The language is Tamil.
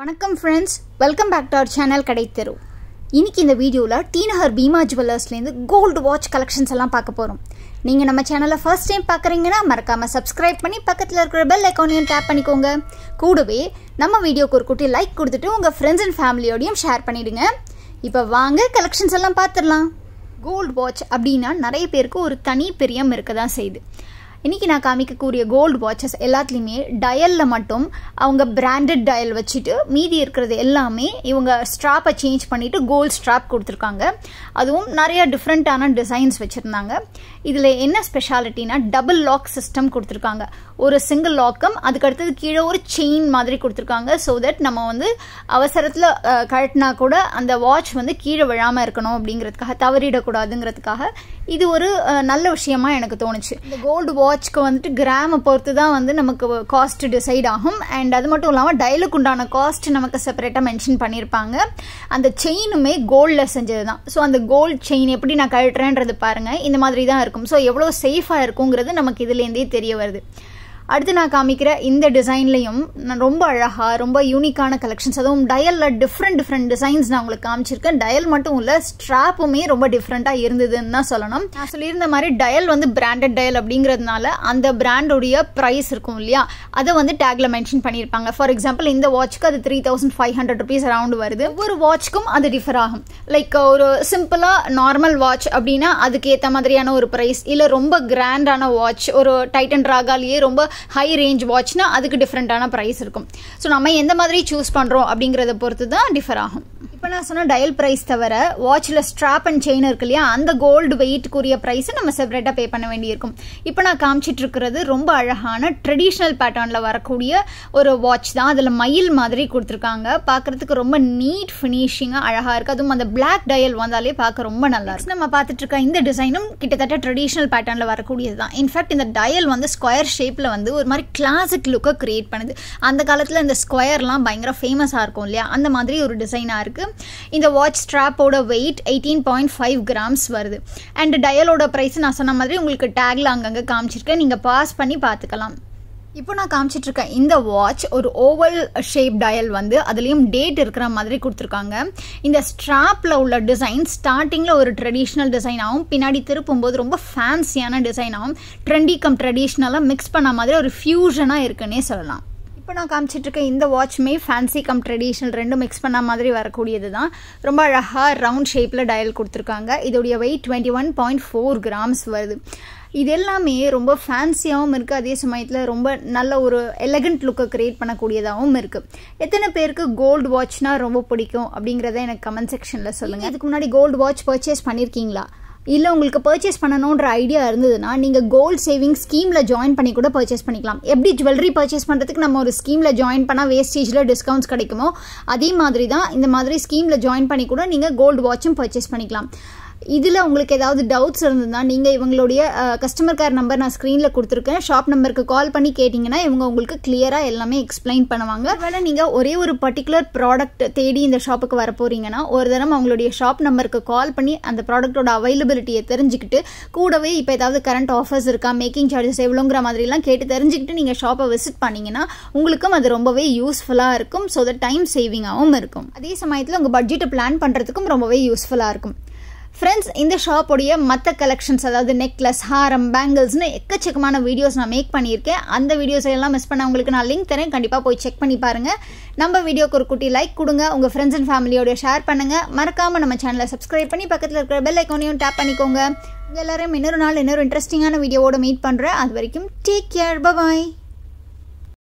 வணக்கம் friends welcome back to our channel கடைத்தெரு இன்னைக்கு இந்த வீடியோவில் டி நகர் பீமா ஜுவல்லர்ஸ்லேருந்து கோல்டு வாட்ச் கலெக்ஷன்ஸ் எல்லாம் பார்க்க போகிறோம் நீங்கள் நம்ம சேனலை ஃபர்ஸ்ட் டைம் பார்க்குறீங்கன்னா மறக்காமல் சப்ஸ்கிரைப் பண்ணி பக்கத்தில் இருக்கிற பெல் ஐக்கானையும் டேப் பண்ணிக்கோங்க கூடவே நம்ம வீடியோக்கு ஒரு குட்டி லைக் கொடுத்துட்டு உங்கள் ஃப்ரெண்ட்ஸ் அண்ட் ஃபேமிலியோடையும் ஷேர் பண்ணிவிடுங்க இப்போ வாங்க கலெக்ஷன்ஸ் எல்லாம் பார்த்துடலாம் கோல்டு வாட்ச் அப்படின்னா நிறைய பேருக்கு ஒரு தனி பிரியம் இருக்க தான் செய்யுது இன்றைக்கி நான் காமிக்கக்கூடிய கோல்டு வாட்சஸ் எல்லாத்துலேயுமே டயலில் மட்டும் அவங்க பிராண்டட் டயல் வச்சுட்டு மீதி இருக்கிறது எல்லாமே இவங்க ஸ்ட்ராப்பை சேஞ்ச் பண்ணிவிட்டு கோல்டு ஸ்ட்ராப் கொடுத்துருக்காங்க அதுவும் நிறைய டிஃப்ரெண்ட்டான டிசைன்ஸ் வச்சுருந்தாங்க இதில் என்ன ஸ்பெஷாலிட்டினா டபுள் லாக் சிஸ்டம் கொடுத்துருக்காங்க ஒரு சிங்கிள் லாக்கம் அதுக்கு அடுத்தது கீழே ஒரு செயின் மாதிரி கொடுத்துருக்காங்க ஸோ தட் நம்ம வந்து அவசரத்தில் கழட்டினா கூட அந்த வாட்ச் வந்து கீழே விழாமல் இருக்கணும் அப்படிங்கிறதுக்காக தவறிடக்கூடாதுங்கிறதுக்காக இது ஒரு நல்ல விஷயமா எனக்கு தோணுச்சு இந்த கோல்டு வாட்ச்க்கு வந்துட்டு கிராமை பொறுத்து தான் வந்து நமக்கு காஸ்ட் டிசைட் ஆகும் அண்ட் அது மட்டும் இல்லாமல் டயலுக்கு உண்டான காஸ்ட் நமக்கு செப்பரேட்டாக மென்ஷன் பண்ணியிருப்பாங்க அந்த செயினுமே கோல்டில் செஞ்சது தான் ஸோ அந்த கோல்டு செயின் எப்படி நான் கழட்டுறேன்றது பாருங்கள் இந்த மாதிரி தான் இருக்கும் ஸோ எவ்வளோ சேஃபாக இருக்குங்கிறது நமக்கு இதுலேருந்தே தெரிய வருது அடுத்து நான் காமிக்கிற இந்த டிசைன்லையும் ரொம்ப அழகாக ரொம்ப யூனிக்கான கலெக்ஷன்ஸ் அதுவும் டயலில் டிஃப்ரெண்ட் டிஃப்ரெண்ட் டிசைன்ஸ் நான் உங்களுக்கு காமிச்சிருக்கேன் டயல் மட்டும் இல்லை ஸ்ட்ராப்புமே ரொம்ப டிஃப்ரெண்ட்டாக இருந்ததுன்னு தான் சொல்லணும் நான் சொல்லியிருந்த மாதிரி டயல் வந்து பிராண்டட் டயல் அப்படிங்கிறதுனால அந்த பிராண்டோடைய ப்ரைஸ் இருக்கும் இல்லையா அதை வந்து டேக்ல மென்ஷன் பண்ணியிருப்பாங்க ஃபார் எக்ஸாம்பிள் இந்த வாட்ச்க்கு அது three thousand five hundred rupees around வருது ஒவ்வொரு வாட்ச்க்கும் அது டிஃபர் ஆகும் லைக் ஒரு சிம்பிளாக நார்மல் வாட்ச் அப்படின்னா அதுக்கு ஏற்ற மாதிரியான ஒரு ப்ரைஸ் இல்லை ரொம்ப கிராண்டான வாட்ச் ஒரு டைட்டன் ராகாலேயே ரொம்ப ஹை ரேஞ்ச் வாட்ச்னா அதுக்கு டிஃப்ரெண்ட்டான ப்ரைஸ் இருக்கும் ஸோ நம்ம எந்த மாதிரி சூஸ் பண்ணுறோம் அப்படிங்கிறத பொறுத்து தான் டிஃபர் ஆகும் இப்போ நான் சொன்ன டயல் ப்ரைஸ் தவிர வாட்சில் ஸ்ட்ராப் அண்ட் செயின் இருக்கு இல்லையா அந்த கோல்டு வெயிட்க்குரிய ப்ரைஸை நம்ம செப்பரேட்டாக பே பண்ண வேண்டியிருக்கும் இப்போ நான் காமிச்சிட்டு இருக்கிறது ரொம்ப அழகான ட்ரெடிஷ்னல் பேட்டர்னில் வரக்கூடிய ஒரு வாட்ச் தான் அதில் மயில் மாதிரி கொடுத்துருக்காங்க பார்க்குறதுக்கு ரொம்ப நீட் ஃபினிஷிங்காக அழகாக இருக்குது அதுவும் அந்த பிளாக் டயல் வந்தாலே பார்க்க ரொம்ப நல்லா இருக்கு நம்ம பார்த்துட்டு இருக்க இந்த டிசைனும் கிட்டத்தட்ட ட்ரெடிஷ்னல் பேட்டர்னில் வரக்கூடியது தான் இன்ஃபேக்ட் இந்த டயல் வந்து ஸ்கொயர் ஷேப்பில் வந்து ஒரு மாதிரி கிளாசிக் லுக்கை க்ரியேட் பண்ணுது அந்த காலத்தில் இந்த ஸ்கொயர்லாம் பயங்கர ஃபேமஸாக இருக்கும் இல்லையா அந்த மாதிரி ஒரு டிசைனாக இருக்குது இந்த வாட்ச் ஸ்ட்ராப்போட weight eighteen point five grams வருது அண்ட் டயலோட ப்ரைஸ் நான் சொன்ன மாதிரி உங்களுக்கு டேக்ல அங்கங்கே காமிச்சிருக்கேன் நீங்கள் பாஸ் பண்ணி பார்த்துக்கலாம் இப்போ நான் காமிச்சிட்டு இருக்கேன் இந்த வாட்ச் ஒரு ஓவல் ஷேப் டயல் வந்து அதுலேயும் டேட் இருக்கிற மாதிரி கொடுத்துருக்காங்க இந்த ஸ்ட்ராப்பில் உள்ள டிசைன் ஸ்டார்டிங்கில் ஒரு ட்ரெடிஷ்னல் டிசைனாகவும் பின்னாடி திருப்பும்போது ரொம்ப ஃபேன்சியான டிசைனாகவும் ட்ரெண்டி கம் ட்ரெடிஷ்னலாக மிக்ஸ் பண்ண மாதிரி ஒரு ஃபியூஷனாக இருக்குன்னே சொல்லலாம் இப்போ நான் காமிச்சிட்டு இருக்க இந்த வாட்ச்மே ஃபேன்சி கம் ட்ரெடிஷ்னல் ரெண்டும் மிக்ஸ் பண்ண மாதிரி வரக்கூடியது தான் ரொம்ப அழகாக ரவுண்ட் ஷேப்பில் டயல் கொடுத்துருக்காங்க இதோடைய weight twenty one point four grams வருது இது எல்லாமே ரொம்ப ஃபேன்சியாகவும் இருக்குது அதே சமயத்தில் ரொம்ப நல்ல ஒரு எலகண்ட் லுக்கை க்ரியேட் பண்ணக்கூடியதாகவும் இருக்குது எத்தனை பேருக்கு கோல்டு வாட்ச்னா ரொம்ப பிடிக்கும் அப்படிங்கிறத எனக்கு கமெண்ட் செக்ஷனில் சொல்லுங்கள் இதுக்கு முன்னாடி கோல்டு வாட்ச் பர்ச்சேஸ் பண்ணியிருக்கீங்களா இல்லை உங்களுக்கு பர்ச்சேஸ் பண்ணணுன்ற ஐடியா இருந்ததுன்னா நீங்கள் கோல்ட் சேவிங் ஸ்கீமில் ஜாயின் பண்ணி கூட பர்ச்சேஸ் பண்ணிக்கலாம் எப்படி ஜுவல்லரி பர்ச்சேஸ் பண்ணுறதுக்கு நம்ம ஒரு ஸ்கீமில் ஜாயின் பண்ணால் வேஸ்டேஜில் டிஸ்கவுண்ட்ஸ் கிடைக்குமோ அதே மாதிரி தான் இந்த மாதிரி ஸ்கீமில் ஜாயின் பண்ணி கூட நீங்கள் கோல்டு வாட்சும் பர்ச்சேஸ் பண்ணிக்கலாம் இதில் உங்களுக்கு ஏதாவது டவுட்ஸ் இருந்ததுன்னா நீங்கள் இவங்களுடைய கஸ்டமர் கேர் நம்பர் நான் ஸ்க்ரீனில் கொடுத்துருக்கேன் ஷாப் நம்பருக்கு கால் பண்ணி கேட்டிங்கன்னா இவங்க உங்களுக்கு கிளியராக எல்லாமே எக்ஸ்பிளைன் பண்ணுவாங்க வேலை நீங்கள் ஒரே ஒரு பர்டிகுலர் ப்ராடக்ட் தேடி இந்த ஷாப்புக்கு வர போகிறீங்கன்னா ஒரு தரம் அவங்களுடைய ஷாப் நம்பருக்கு கால் பண்ணி அந்த ப்ராடக்ட்டோட அவைலபிலிட்டியை தெரிஞ்சுக்கிட்டு கூடவே இப்போ ஏதாவது கரண்ட் ஆஃபர்ஸ் இருக்கா மேக்கிங் சார்ஜஸ் எவ்வளோங்கிற மாதிரிலாம் கேட்டு தெரிஞ்சுக்கிட்டு நீங்கள் ஷாப்பை விசிட் பண்ணிங்கன்னா உங்களுக்கும் அது ரொம்பவே யூஸ்ஃபுல்லாக இருக்கும் ஸோ தட் டைம் சேவிங்காகவும் இருக்கும் அதே சமயத்தில் உங்கள் பட்ஜெட்டை பிளான் பண்ணுறதுக்கும் ரொம்பவே யூஸ்ஃபுல்லாக இருக்கும் ஃப்ரெண்ட்ஸ் இந்த ஷாப்புடைய மற்ற கலெக்ஷன்ஸ் அதாவது நெக்லஸ் ஹாரம் பேங்கிள்ஸ்னு எக்கச்சக்கமான வீடியோஸ் நான் மேக் பண்ணியிருக்கேன் அந்த வீடியோஸ் எல்லாம் மிஸ் பண்ண உங்களுக்கு நான் லிங்க் தரேன் கண்டிப்பாக போய் செக் பண்ணி பாருங்கள் நம்ம வீடியோக்கு ஒரு குட்டி லைக் கொடுங்க உங்கள் ஃப்ரெண்ட்ஸ் அண்ட் ஃபேமிலியோட ஷேர் பண்ணுங்கள் மறக்காமல் நம்ம சேனலை சப்ஸ்கிரைப் பண்ணி பக்கத்தில் இருக்கிற பெல் ஐக்கோனையும் டேப் பண்ணிக்கோங்க எல்லாரையும் இன்னொரு நாள் இன்னொரு இன்ட்ரெஸ்டிங்கான வீடியோவோட மீட் பண்ணுறேன் அது வரைக்கும் டேக் கேர் பாய்